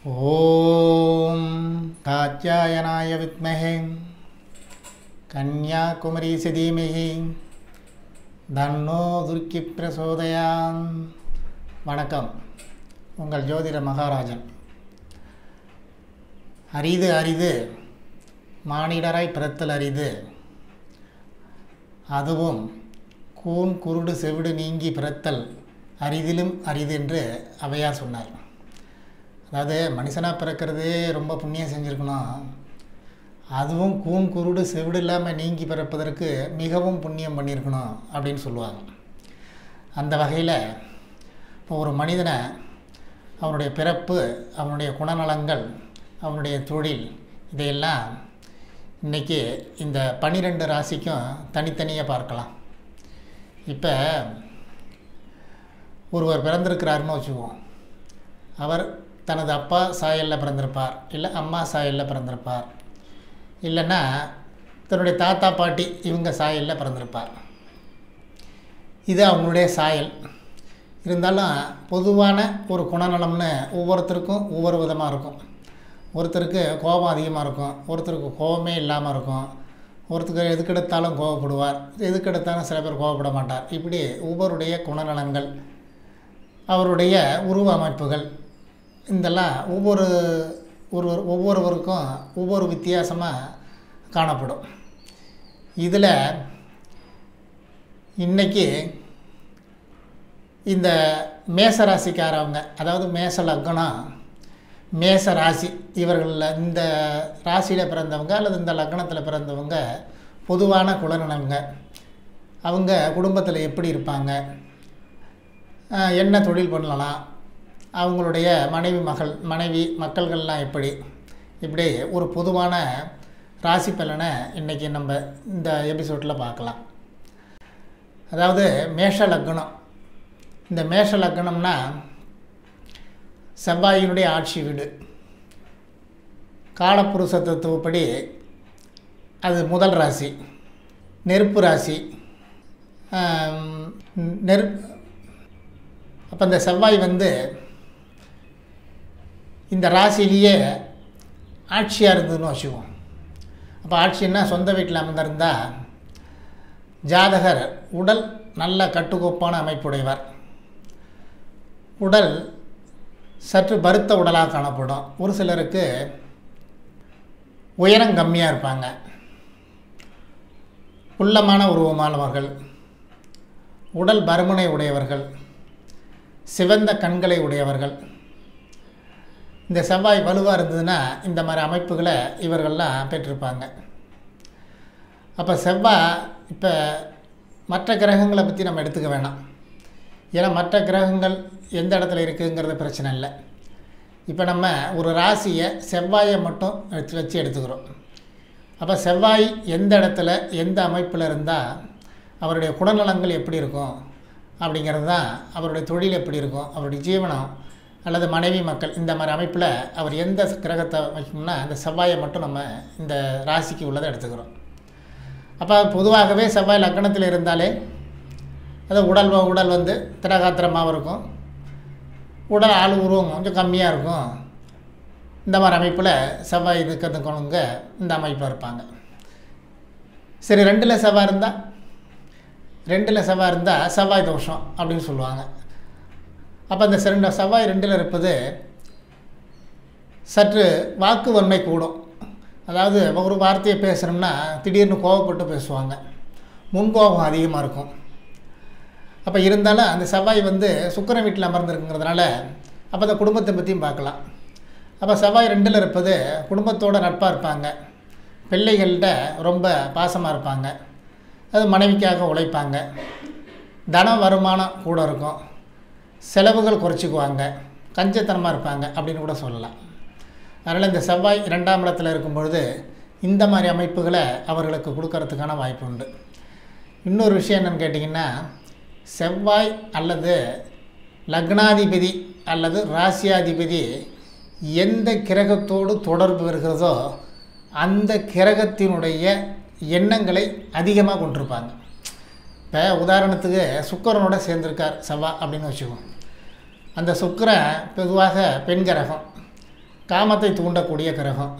ॐ कात्यायनाय विद्महे कन्याकुमरीसि धीमहि தன்னோ துர்க்கி பிரசோதயான் வணக்கம் உங்கள் ஜோதிட மகாராஜன் அரிது அரிது மானிடராய் பிறத்தல் அரிது அதுவும் கூன் குருடு செவிடு நீங்கி பிறத்தல் அரிதிலும் அரிது என்று அவையார் சொன்னார் அதாவது மனுஷனாக பிறக்கிறதே ரொம்ப புண்ணியம் செஞ்சுருக்கணும் அதுவும் கூன் குருடு செவிடு இல்லாமல் நீங்கி பிறப்பதற்கு மிகவும் புண்ணியம் பண்ணியிருக்கணும் அப்படின்னு சொல்லுவாங்க அந்த வகையில் இப்போ ஒரு மனிதனை அவனுடைய பிறப்பு அவனுடைய குணநலங்கள் அவனுடைய தொழில் இதையெல்லாம் இன்றைக்கி இந்த பன்னிரெண்டு ராசிக்கும் தனித்தனியாக பார்க்கலாம் இப்போ ஒருவர் பிறந்திருக்கிறாருன்னு வச்சுக்குவோம் அவர் தனது அப்பா சாயலில் பிறந்திருப்பார் இல்லை அம்மா சாயலில் பிறந்திருப்பார் இல்லைன்னா தன்னுடைய தாத்தா பாட்டி இவங்க சாயலில் பிறந்திருப்பார் இது அவங்களுடைய சாயல் இருந்தாலும் பொதுவான ஒரு குணநலம்னு ஒவ்வொருத்தருக்கும் ஒவ்வொரு விதமாக இருக்கும் ஒருத்தருக்கு கோபம் அதிகமாக இருக்கும் ஒருத்தருக்கு கோபமே இல்லாமல் இருக்கும் ஒருத்தருக்கு எதுக்கெடுத்தாலும் கோவப்படுவார் எதுக்கெடுத்தாலும் சில பேர் கோவப்பட மாட்டார் இப்படி ஒவ்வொருடைய குணநலங்கள் அவருடைய உருவ அமைப்புகள் இதெல்லாம் ஒவ்வொரு ஒரு ஒவ்வொருவருக்கும் ஒவ்வொரு வித்தியாசமாக காணப்படும் இதில் இன்றைக்கி இந்த மேச ராசிக்காரவங்க அதாவது மேச லக்னம் மேச ராசி இவர்களில் இந்த ராசியில் பிறந்தவங்க அல்லது இந்த லக்னத்தில் பிறந்தவங்க பொதுவான குலநலங்க அவங்க குடும்பத்தில் எப்படி இருப்பாங்க என்ன தொழில் பண்ணலாம் அவங்களுடைய மனைவி மகள் மனைவி மக்கள்கள்லாம் எப்படி இப்படி ஒரு பொதுவான ராசி பலனை இன்றைக்கி நம்ம இந்த எபிசோடில் பார்க்கலாம் அதாவது மேஷ லக்னம் இந்த மேஷ லக்னம்னா செவ்வாயினுடைய ஆட்சி வீடு காலப்புருஷ தத்துவப்படி அது முதல் ராசி நெருப்பு ராசி நெரு அப்போ இந்த செவ்வாய் வந்து இந்த ராசிலேயே ஆட்சியாக இருந்ததுன்னு வச்சுக்குவோம் அப்போ ஆட்சின்னா சொந்த வீட்டில் அமர்ந்திருந்தால் ஜாதகர் உடல் நல்ல கட்டுக்கோப்பான அமைப்புடையவர் உடல் சற்று பருத்த உடலாக காணப்படும் ஒரு சிலருக்கு உயரம் கம்மியாக இருப்பாங்க உள்ளமான உருவமானவர்கள் உடல் பருமனை உடையவர்கள் சிவந்த கண்களை உடையவர்கள் இந்த செவ்வாய் வலுவாக இருந்ததுன்னா இந்த மாதிரி அமைப்புகளை இவர்கள்லாம் பெற்றிருப்பாங்க அப்போ செவ்வாய் இப்போ மற்ற கிரகங்களை பற்றி நம்ம எடுத்துக்க வேணாம் ஏன்னா மற்ற கிரகங்கள் எந்த இடத்துல இருக்குங்கிறது பிரச்சனை இல்லை இப்போ நம்ம ஒரு ராசியை செவ்வாயை மட்டும் வச்சு வச்சு எடுத்துக்கிறோம் அப்போ செவ்வாய் எந்த இடத்துல எந்த அமைப்பில் இருந்தால் அவருடைய குணநலங்கள் எப்படி இருக்கும் அப்படிங்கிறது தான் அவருடைய தொழில் எப்படி இருக்கும் அவருடைய ஜீவனம் அல்லது மனைவி மக்கள் இந்த மாதிரி அமைப்பில் அவர் எந்த கிரகத்தை வைக்கணும்னா அந்த செவ்வாயை மட்டும் நம்ம இந்த ராசிக்கு உள்ளதை எடுத்துக்கிறோம் அப்போ பொதுவாகவே செவ்வாய் லக்கணத்தில் இருந்தாலே அது உடல் உடல் வந்து திரகாத்திரமாகவும் இருக்கும் உடல் ஆள் உருவம் கொஞ்சம் கம்மியாக இருக்கும் இந்த மாதிரி அமைப்பில் செவ்வாய் இருக்கிறதுக்கவங்க இந்த அமைப்பில் இருப்பாங்க சரி ரெண்டில் செவ்வாய் இருந்தால் ரெண்டில் செவ்வாய் இருந்தால் செவ்வாய் தோஷம் அப்படின்னு சொல்லுவாங்க அப்போ அந்த ரெண்டு செவ்வாய் ரெண்டில் இருப்பது சற்று வாக்கு வன்மை கூடும் அதாவது ஒரு வார்த்தையை பேசுகிறோம்னா திடீர்னு கோவப்பட்டு பேசுவாங்க முன்கோபம் அதிகமாக இருக்கும் அப்போ இருந்தாலும் அந்த செவ்வாய் வந்து சுக்கரன் வீட்டில் அமர்ந்திருக்குங்கிறதுனால அப்போ அந்த குடும்பத்தை பற்றியும் பார்க்கலாம் அப்போ செவ்வாய் ரெண்டில் இருப்பது குடும்பத்தோடு நட்பாக இருப்பாங்க பிள்ளைகள்கிட்ட ரொம்ப பாசமாக இருப்பாங்க அது மனைவிக்காக உழைப்பாங்க தன வருமானம் கூட இருக்கும் செலவுகள் குறைச்சிக்குவாங்க கஞ்சத்தனமாக இருப்பாங்க அப்படின்னு கூட சொல்லலாம் அதனால் இந்த செவ்வாய் ரெண்டாம் இடத்துல இருக்கும்பொழுது இந்த மாதிரி அமைப்புகளை அவர்களுக்கு கொடுக்கறதுக்கான வாய்ப்பு உண்டு இன்னொரு விஷயம் என்னென்னு கேட்டிங்கன்னா செவ்வாய் அல்லது லக்னாதிபதி அல்லது ராசியாதிபதி எந்த கிரகத்தோடு தொடர்பு வருகிறதோ அந்த கிரகத்தினுடைய எண்ணங்களை அதிகமாக கொண்டிருப்பாங்க இப்போ உதாரணத்துக்கு சுக்கரனோட சேர்ந்திருக்கார் செவ்வா அப்படின்னு வச்சுக்குவோம் அந்த சுக்கரன் பொதுவாக பெண் கிரகம் காமத்தை தூண்டக்கூடிய கிரகம்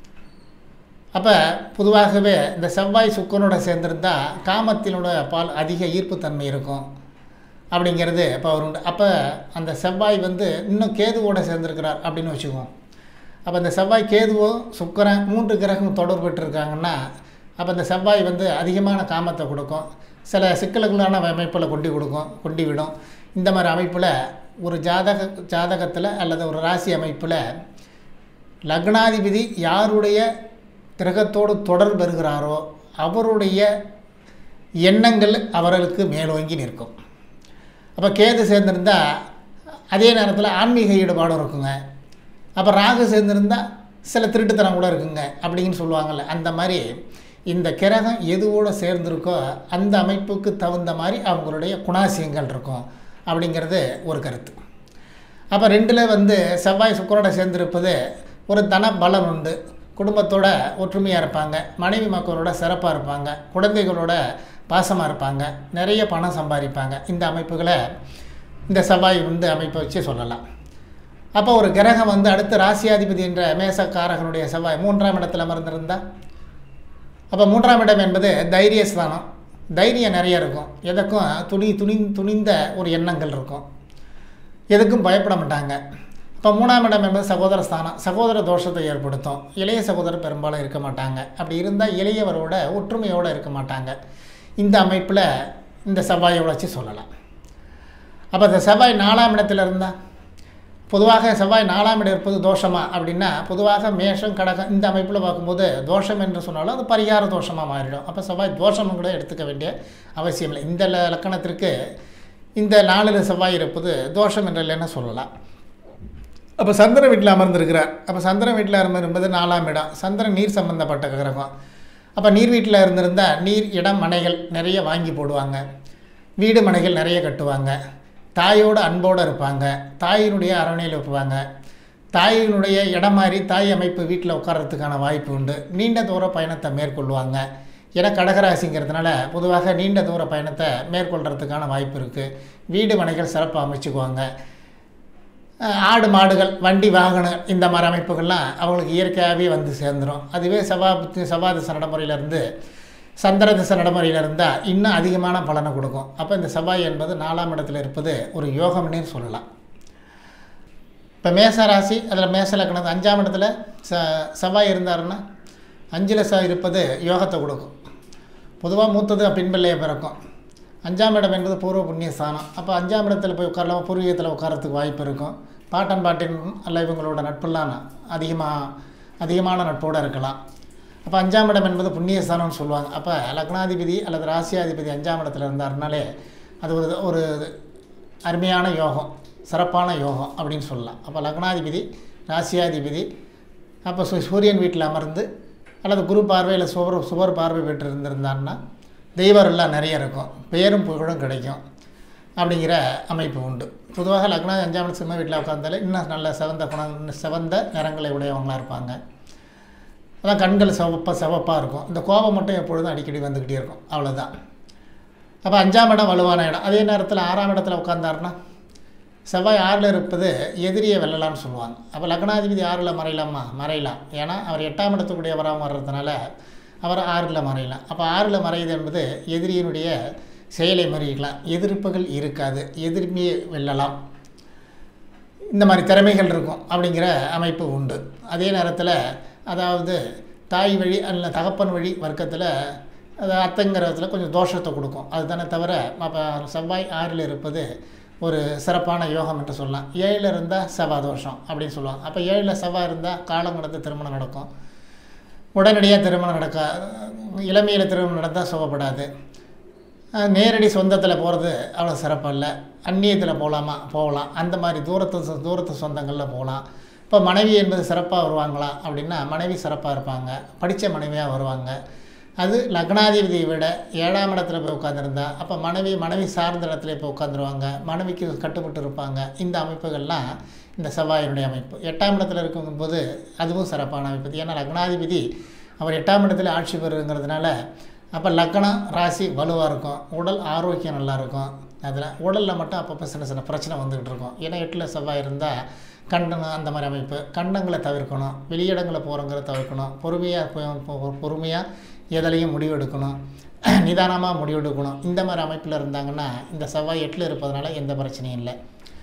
அப்போ பொதுவாகவே இந்த செவ்வாய் சுக்கனோட சேர்ந்திருந்தா காமத்தினோட பால் அதிக ஈர்ப்புத்தன்மை இருக்கும் அப்படிங்கிறது இப்போ அவர் உண்டு அப்போ அந்த செவ்வாய் வந்து இன்னும் கேதுவோட சேர்ந்துருக்கிறார் அப்படின்னு வச்சுக்குவோம் அப்போ இந்த செவ்வாய் கேதுவோ சுக்கரன் மூன்று கிரகம் தொடர்பு பெற்றிருக்காங்கன்னா அப்போ இந்த செவ்வாய் வந்து அதிகமான காமத்தை கொடுக்கும் சில சிக்கல்களான அமைப்பில் கொண்டு கொடுக்கும் கொண்டு விடும் இந்த மாதிரி அமைப்பில் ஒரு ஜாதக ஜாதகத்தில் அல்லது ஒரு ராசி அமைப்பில் லக்னாதிபதி யாருடைய கிரகத்தோடு தொடர்பு பெறுகிறாரோ அவருடைய எண்ணங்கள் அவர்களுக்கு மேலோங்கி நிற்கும் அப்போ கேது சேர்ந்திருந்தால் அதே நேரத்தில் ஆன்மீக ஈடுபாடும் இருக்குங்க அப்போ ராகு சேர்ந்திருந்தால் சில திருட்டுத்தனம் கூட இருக்குங்க அப்படின்னு சொல்லுவாங்கள்ல அந்த மாதிரி இந்த கிரகம் எதுவோடு சேர்ந்திருக்கோ அந்த அமைப்புக்கு தகுந்த மாதிரி அவங்களுடைய குணாசியங்கள் இருக்கும் அப்படிங்கிறது ஒரு கருத்து அப்போ ரெண்டில் வந்து செவ்வாய் சுக்கரோட சேர்ந்திருப்பது ஒரு தன பலன் உண்டு குடும்பத்தோட ஒற்றுமையாக இருப்பாங்க மனைவி மக்களோட சிறப்பாக இருப்பாங்க குழந்தைகளோட பாசமாக இருப்பாங்க நிறைய பணம் சம்பாதிப்பாங்க இந்த அமைப்புகளை இந்த செவ்வாய் வந்து அமைப்பை வச்சு சொல்லலாம் அப்போ ஒரு கிரகம் வந்து அடுத்த ராசியாதிபதி என்ற மேசக்காரகனுடைய செவ்வாய் மூன்றாம் இடத்துல அமர்ந்திருந்தால் அப்போ மூன்றாம் இடம் என்பது தைரியஸ்தானம் தைரியம் நிறைய இருக்கும் எதற்கும் துணி துணி துணிந்த ஒரு எண்ணங்கள் இருக்கும் எதுக்கும் பயப்பட மாட்டாங்க இப்போ மூணாம் இடம் என்பது சகோதர ஸ்தானம் சகோதர தோஷத்தை ஏற்படுத்தும் இளைய சகோதரர் பெரும்பாலும் இருக்க மாட்டாங்க அப்படி இருந்தால் இளையவரோட ஒற்றுமையோடு இருக்க மாட்டாங்க இந்த அமைப்பில் இந்த செவ்வாயை வச்சு சொல்லலாம் அப்போ இந்த செவ்வாய் நாலாம் இடத்துல இருந்தால் பொதுவாக செவ்வாய் நாலாம் இடம் இருப்பது தோஷமா அப்படின்னா பொதுவாக மேஷம் கடகம் இந்த அமைப்பில் பார்க்கும்போது தோஷம் என்று சொன்னாலும் அது பரிகார தோஷமாக மாறிடும் அப்போ செவ்வாய் தோஷமும் கூட எடுத்துக்க வேண்டிய அவசியம் இல்லை இந்த ல- லக்கணத்திற்கு இந்த நாளில் செவ்வாய் இருப்பது தோஷம் என்று இல்லைன்னு சொல்லலாம் அப்போ சந்திரன் வீட்டில் அமர்ந்திருக்கிறார் அப்போ சந்திரன் வீட்டில் அமர்ந்திருப்பது நாலாம் இடம் சந்திரன் நீர் சம்பந்தப்பட்ட கிரகம் அப்போ நீர் வீட்டில் இருந்திருந்தால் நீர் இடம் மனைகள் நிறைய வாங்கி போடுவாங்க வீடு மனைகள் நிறைய கட்டுவாங்க தாயோட அன்போடு இருப்பாங்க தாயினுடைய அரவணையில் வைப்பாங்க தாயினுடைய இடம் மாதிரி தாய் அமைப்பு வீட்டில் உட்கார்றதுக்கான வாய்ப்பு உண்டு நீண்ட தூர பயணத்தை மேற்கொள்வாங்க ஏன்னா கடகராசிங்கிறதுனால பொதுவாக நீண்ட தூர பயணத்தை மேற்கொள்கிறதுக்கான வாய்ப்பு இருக்குது வீடு மனைகள் சிறப்பாக அமைச்சுக்குவாங்க அஹ் ஆடு மாடுகள் வண்டி வாகனம் இந்த மாதிரி அமைப்புகள்லாம் அவங்களுக்கு இயற்கையாகவே வந்து சேர்ந்துடும் அதுவே செவ்வாய் செவ்வாய் திசை நடைமுறையிலேருந்து சந்திர திசை நடைமுறையில் இருந்தால் இன்னும் அதிகமான பலனை கொடுக்கும் அப்போ இந்த செவ்வாய் என்பது நாலாம் இடத்துல இருப்பது ஒரு யோகம்னே சொல்லலாம் இப்போ மேச ராசி அதில் மேச லக்னம் அஞ்சாம் இடத்துல ச செவ்வாய் இருந்தாருன்னா அஞ்சில் ச இருப்பது யோகத்தை கொடுக்கும் பொதுவாக மூத்தது பின்பிள்ளையை பிறக்கும் அஞ்சாம் இடம் என்பது பூர்வ புண்ணிய ஸ்தானம் அப்போ அஞ்சாம் இடத்துல போய் உட்காரலாம் பூர்வீகத்தில் உட்காரத்துக்கு வாய்ப்பு இருக்கும் பாட்டன் பாட்டின் அல்ல இவங்களோட நட்பெல்லாம் அதிகமாக அதிகமான நட்போடு இருக்கலாம் அப்போ அஞ்சாம் இடம் என்பது புண்ணிய ஸ்தானம்னு சொல்லுவாங்க அப்போ லக்னாதிபதி அல்லது ராசியாதிபதி அஞ்சாம் இடத்துல இருந்தாருனாலே அது ஒரு ஒரு அருமையான யோகம் சிறப்பான யோகம் அப்படின்னு சொல்லலாம் அப்போ லக்னாதிபதி ராசியாதிபதி அப்போ சு- சூரியன் வீட்டில் அமர்ந்து அல்லது குரு பார்வையில் சுவர் சுவர் பார்வை பெற்று இருந்திருந்தான்னா தெய்வரெல்லாம் நிறைய இருக்கும் பெயரும் புகழும் கிடைக்கும் அப்படிங்கிற அமைப்பு உண்டு பொதுவாக லக்னா அஞ்சாம் இடம் சிம்ம வீட்டில் உட்காந்தாலே இன்னும் நல்ல சிவந்த குணம் சிவந்த நிறங்களை உடையவங்களாக இருப்பாங்க அதான் கண்கள் சிவப்பாக சிவப்பாக இருக்கும் இந்த கோபம் மட்டும் எப்பொழுதும் அடிக்கடி வந்துக்கிட்டே இருக்கும் அவ்வளோதான் அப்போ அஞ்சாம் இடம் வலுவான இடம் அதே நேரத்தில் ஆறாம் இடத்துல உட்காந்தாருன்னா செவ்வாய் ஆறில் இருப்பது எதிரியை வெல்லலாம்னு சொல்லுவாங்க அப்போ லக்னாதிபதி ஆறில் மறையலாமா மறையலாம் ஏன்னா அவர் எட்டாம் இடத்துக்குடையவராக வர்றதுனால அவர் ஆறில் மறையலாம் அப்போ ஆறில் மறையுது என்பது எதிரியினுடைய செயலை மறியலாம் எதிர்ப்புகள் இருக்காது எதிர்மையை வெல்லலாம் இந்த மாதிரி திறமைகள் இருக்கும் அப்படிங்கிற அமைப்பு உண்டு அதே நேரத்தில் அதாவது தாய் வழி அல்ல தகப்பன் வழி வர்க்கத்தில் அது அத்தைங்கிறதுல கொஞ்சம் தோஷத்தை கொடுக்கும் அதுதானே தவிர அப்போ செவ்வாய் ஆறில் இருப்பது ஒரு சிறப்பான யோகம் என்று சொல்லலாம் ஏழில் இருந்தால் செவ்வாய் தோஷம் அப்படின்னு சொல்லுவாங்க அப்போ ஏழில் செவ்வாய் இருந்தால் காலம் கடந்து திருமணம் நடக்கும் உடனடியாக திருமணம் நடக்க இளமையில் திருமணம் நடந்தால் சுகப்படாது அஹ் நேரடி சொந்தத்தில் போகிறது அவ்வளோ சிறப்பாக இல்லை அந்நியத்தில் போகலாமா போகலாம் அந்த மாதிரி தூரத்து சொ- தூரத்து சொந்தங்களில் போகலாம் இப்போ மனைவி என்பது சிறப்பாக வருவாங்களா அப்படின்னா மனைவி சிறப்பாக இருப்பாங்க படித்த மனைவியாக வருவாங்க அது லக்னாதிபதியை விட ஏழாம் இடத்துல போய் உட்காந்துருந்தா அப்போ மனைவி மனைவி சார்ந்த இடத்துல போய் உட்காந்துருவாங்க மனைவிக்கு கட்டுப்பட்டு இருப்பாங்க இந்த அமைப்புகள்லாம் இந்த செவ்வாயினுடைய அமைப்பு எட்டாம் இடத்துல இருக்கும்போது அதுவும் சிறப்பான அமைப்பு ஏன்னா லக்னாதிபதி அவர் எட்டாம் இடத்துல ஆட்சி பெறுங்கிறதுனால அப்போ லக்னம் ராசி வலுவாக இருக்கும் உடல் ஆரோக்கியம் நல்லா இருக்கும் அதில் உடலில் மட்டும் அப்பப்போ சின்ன சின்ன பிரச்சனை வந்துக்கிட்டு இருக்கும் ஏன்னா எட்டில் செவ்வாய் இருந்தால் கண்டம் அந்த மாதிரி அமைப்பு கண்டங்களை தவிர்க்கணும் வெளியிடங்களை போகிறோங்கிறத தவிர்க்கணும் பொறுமையாக பொறுமையாக எதுலையும் முடிவெடுக்கணும் நிதானமாக முடிவெடுக்கணும் இந்த மாதிரி அமைப்பில் இருந்தாங்கன்னா இந்த செவ்வாய் எட்டில் இருப்பதனால எந்த பிரச்சனையும் இல்லை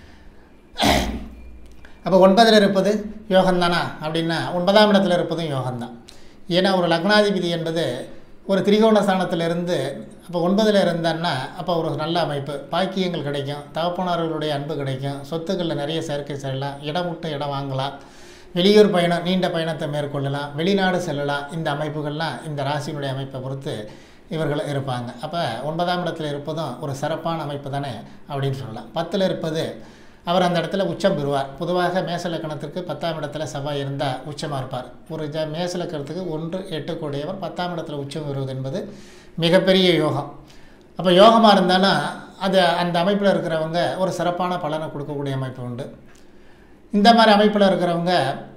அப்போ ஒன்பதில் இருப்பது யோகம்தானா அப்படின்னா ஒன்பதாம் இடத்துல இருப்பதும் யோகம்தான் ஏன்னா ஒரு லக்னாதிபதி என்பது ஒரு திரிகோண ஸ்தானத்திலிருந்து அப்போ ஒன்பதில் இருந்தான்னா அப்போ ஒரு நல்ல அமைப்பு பாக்கியங்கள் கிடைக்கும் தகப்பனார்களுடைய அன்பு கிடைக்கும் சொத்துக்களில் நிறைய சேர்க்கை செல்லலாம் இடம் விட்டு இடம் வாங்கலாம் வெளியூர் பயணம் நீண்ட பயணத்தை மேற்கொள்ளலாம் வெளிநாடு செல்லலாம் இந்த அமைப்புகள்லாம் இந்த ராசியினுடைய அமைப்பை பொறுத்து இவர்கள் இருப்பாங்க அப்போ ஒன்பதாம் இடத்துல இருப்பதும் ஒரு சிறப்பான அமைப்பு தானே அப்படின்னு சொல்லலாம் பத்தில் இருப்பது அவர் அந்த இடத்துல உச்சம் பெறுவார் பொதுவாக மேசலக்கணத்திற்கு பத்தாம் இடத்துல செவ்வாய் இருந்தால் உச்சமாக இருப்பார் ஒரு ஜ மேசலக்கணத்துக்கு ஒன்று எட்டு கூடியவர் பத்தாம் இடத்துல உச்சம் பெறுவது என்பது மிகப்பெரிய யோகம் அப்போ யோகமாக இருந்தாலும் அது அந்த அமைப்பில் இருக்கிறவங்க ஒரு சிறப்பான பலனை கொடுக்கக்கூடிய அமைப்பு உண்டு இந்த மாதிரி அமைப்பில் இருக்கிறவங்க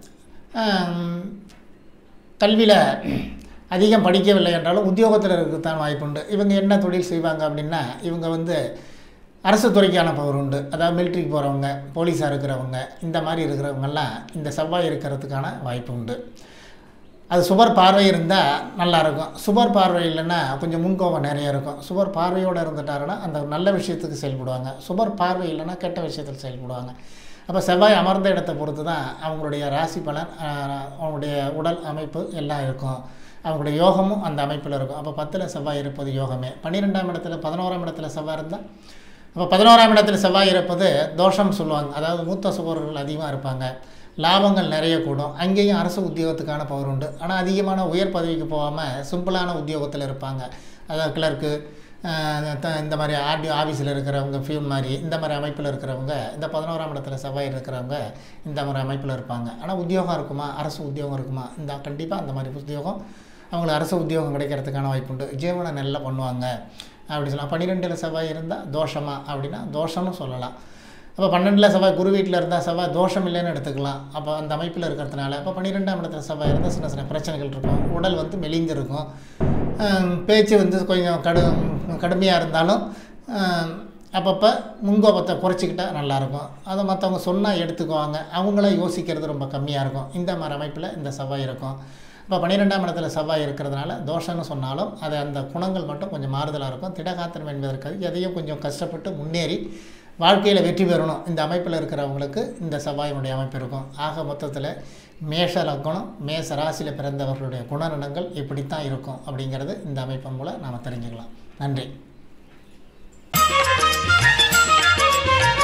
கல்வியில் அதிகம் படிக்கவில்லை என்றாலும் உத்தியோகத்தில் இருக்கத்தான் வாய்ப்புண்டு இவங்க என்ன தொழில் செய்வாங்க அப்படின்னா இவங்க வந்து அரசு துறைக்கான பவர் உண்டு அதாவது மிலிட்ரிக்கு போகிறவங்க போலீஸாக இருக்கிறவங்க இந்த மாதிரி இருக்கிறவங்கெல்லாம் இந்த செவ்வாய் இருக்கிறதுக்கான வாய்ப்பு உண்டு அது சுபர் பார்வை இருந்தால் நல்லாயிருக்கும் சுபர் பார்வை இல்லைன்னா கொஞ்சம் முன்கோபம் நிறைய இருக்கும் சுபர் பார்வையோடு இருந்துட்டாருன்னா அந்த நல்ல விஷயத்துக்கு செயல்படுவாங்க சுபர் பார்வை இல்லைன்னா கெட்ட விஷயத்தில் செயல்படுவாங்க அப்போ செவ்வாய் அமர்ந்த இடத்தை பொறுத்து தான் அவங்களுடைய ராசி பலன் அவங்களுடைய உடல் அமைப்பு எல்லாம் இருக்கும் அவங்களுடைய யோகமும் அந்த அமைப்பில் இருக்கும் அப்போ பத்தில் செவ்வாய் இருப்பது யோகமே பன்னிரெண்டாம் இடத்துல பதினோராம் இடத்துல செவ்வாய் இருந்தால் அப்போ பதினோராம் இடத்துல செவ்வாய் இருப்பது தோஷம் சொல்லுவாங்க அதாவது மூத்த சுபர்கள் அதிகமாக இருப்பாங்க லாபங்கள் நிறைய கூடும் அங்கேயும் அரசு உத்தியோகத்துக்கான பவர் உண்டு ஆனால் அதிகமான உயர் பதவிக்கு போகாமல் சிம்பிளான உத்தியோகத்தில் இருப்பாங்க அதாவது கிளர்க்கு இந்த மாதிரி ஆர்டி ஆஃபீஸில் இருக்கிறவங்க ஃபியூன் மாதிரி இந்த மாதிரி அமைப்பில் இருக்கிறவங்க இந்த பதினோராம் இடத்துல செவ்வாய் இருக்கிறவங்க இந்த மாதிரி அமைப்பில் இருப்பாங்க ஆனால் உத்தியோகம் இருக்குமா அரசு உத்தியோகம் இருக்குமா இந்த கண்டிப்பாக அந்த மாதிரி உத்தியோகம் அவங்களுக்கு அரசு உத்தியோகம் கிடைக்கிறதுக்கான வாய்ப்பு உண்டு ஜீவனை நல்லா பண்ணுவாங்க அப்படி சொல்லலாம் பன்னிரெண்டில் செவ்வாய் இருந்தால் தோஷமா அப்படின்னா தோஷம்னு சொல்லலாம் அப்போ பன்னெண்டில் செவ்வாய் குரு வீட்டில் இருந்தால் செவ்வாய் தோஷம் இல்லைன்னு எடுத்துக்கலாம் அப்போ அந்த அமைப்பில் இருக்கிறதுனால அப்போ பன்னிரெண்டாம் இடத்துல செவ்வாய் இருந்தால் சின்ன சின்ன பிரச்சனைகள் இருக்கும் உடல் வந்து மெலிஞ்சிருக்கும் பேச்சு வந்து கொஞ்சம் கடு கடுமையாக இருந்தாலும் அப்பப்போ முன்கோபத்தை குறைச்சிக்கிட்டால் நல்லாயிருக்கும் அதை மற்றவங்க சொன்னால் எடுத்துக்குவாங்க அவங்கள யோசிக்கிறது ரொம்ப கம்மியாக இருக்கும் இந்த மாதிரி அமைப்பில் இந்த செவ்வாய் இருக்கும் இப்போ பன்னிரெண்டாம் இடத்துல செவ்வாய் இருக்கிறதுனால தோஷம்னு சொன்னாலும் அது அந்த குணங்கள் மட்டும் கொஞ்சம் மாறுதலாக இருக்கும் திடகாத்திரம் என்பதற்கு எதையும் கொஞ்சம் கஷ்டப்பட்டு முன்னேறி வாழ்க்கையில் வெற்றி பெறணும் இந்த அமைப்பில் இருக்கிறவங்களுக்கு இந்த செவ்வாயினுடைய அமைப்பு இருக்கும் ஆக மொத்தத்தில் மேஷ லக்கணம் மேச ராசியில் பிறந்தவர்களுடைய குணநலங்கள் இப்படித்தான் இருக்கும் அப்படிங்கிறது இந்த அமைப்பின் மூலம் நாம் தெரிஞ்சுக்கலாம் நன்றி